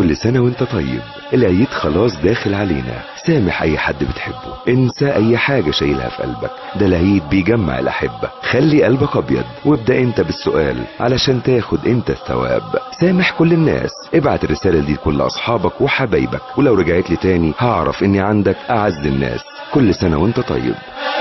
كل سنة وانت طيب العيد خلاص داخل علينا سامح اي حد بتحبه انسى اي حاجة شايلها في قلبك ده العيد بيجمع الاحبة خلي قلبك ابيض وابدأ انت بالسؤال علشان تاخد انت الثواب سامح كل الناس ابعت الرسالة دي لكل اصحابك وحبايبك ولو رجعت لي تاني هعرف اني عندك اعز الناس كل سنة وانت طيب